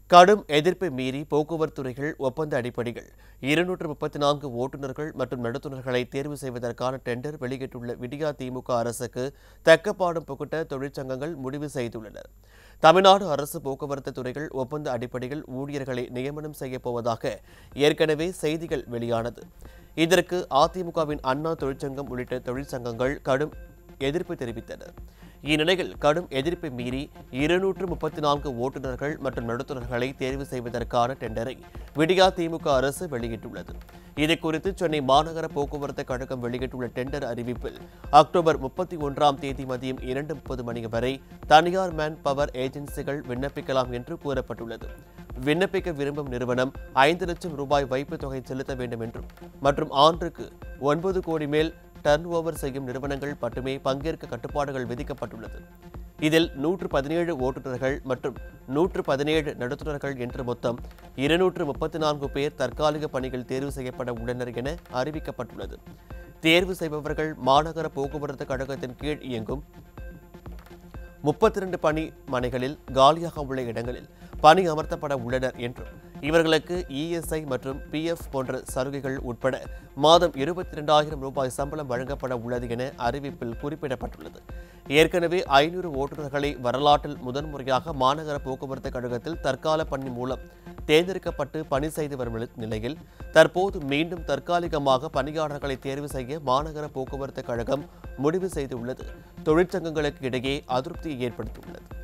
கடும் எதிர்ப்பை மீறி போக்குவரத்து துறைகள் ஒப்பந்த அடிப்படையில் இருநூற்று முப்பத்தி நான்கு ஓட்டுநர்கள் மற்றும் நடத்துனர்களை தேர்வு செய்வதற்கான டெண்டர் வெளியிட்டுள்ள விடியா திமுக அரசுக்கு தக்கப்பாடம் புகுட்ட தொழிற்சங்கங்கள் முடிவு செய்துள்ளனர் தமிழ்நாடு அரசு போக்குவரத்து துறைகள் ஒப்பந்த அடிப்படையில் ஊழியர்களை நியமனம் செய்யப் போவதாக ஏற்கனவே செய்திகள் வெளியானது இதற்கு அதிமுகவின் அண்ணா தொழிற்சங்கம் உள்ளிட்ட தொழிற்சங்கங்கள் கடும் எதிர்ப்பு தெரிவித்தனர் இந்நிலையில் கடும் எதிர்ப்பை மீறி இருநூற்று முப்பத்தி நான்கு ஓட்டுநர்கள் மற்றும் நடத்துனர்களை தேர்வு செய்வதற்கான டெண்டரை விடியா திமுக அரசு வெளியிட்டுள்ளது இது குறித்து சென்னை மாநகர போக்குவரத்து கழகம் வெளியிட்டுள்ள டெண்டர் அறிவிப்பில் அக்டோபர் முப்பத்தி ஒன்றாம் தேதி மதியம் இரண்டு முப்பது மணி வரை தனியார் மேன் பவர் ஏஜென்சிகள் விண்ணப்பிக்கலாம் என்று கூறப்பட்டுள்ளது விண்ணப்பிக்க விரும்பும் நிறுவனம் ஐந்து லட்சம் ரூபாய் வைப்புத் தொகை செலுத்த வேண்டும் என்றும் மற்றும் ஆண்டுக்கு ஒன்பது கோடி மேல் டர்ன் ஓவர் செய்யும் நிறுவனங்கள் மட்டுமே பங்கேற்க கட்டுப்பாடுகள் விதிக்கப்பட்டுள்ளது இதில் நூற்று பதினேழு ஓட்டுநர்கள் மற்றும் நூற்று பதினேழு நடத்துனர்கள் என்று மொத்தம் இருநூற்று முப்பத்தி நான்கு பேர் தற்காலிக பணிகள் தேர்வு செய்யப்பட உள்ளனர் என அறிவிக்கப்பட்டுள்ளது தேர்வு செய்பவர்கள் மாநகர போக்குவரத்து கழகத்தின் கீழ் இயங்கும் முப்பத்தி ரெண்டு பணி மனைகளில் காலியாக உள்ள இடங்களில் பணி அமர்த்தப்பட உள்ளனர் என்றும் இவர்களுக்கு இஎஸ்ஐ மற்றும் பிஎஃப் போன்ற சலுகைகள் உட்பட மாதம் இருபத்தி ரெண்டாயிரம் ரூபாய் சம்பளம் வழங்கப்பட உள்ளது என அறிவிப்பில் குறிப்பிடப்பட்டுள்ளது ஏற்கனவே ஐநூறு ஓட்டுநர்களை வரலாற்றில் முதன்முறையாக மாநகர போக்குவரத்து கழகத்தில் தற்கால பணி மூலம் தேர்ந்தெடுக்கப்பட்டு பணி செய்து வரும் நிலையில் தற்போது மீண்டும் தற்காலிகமாக பணியாளர்களை தேர்வு செய்ய மாநகர போக்குவரத்து கழகம் முடிவு செய்துள்ளது தொழிற்சங்கங்களுக்கு இடையே அதிருப்தியை ஏற்படுத்தியுள்ளது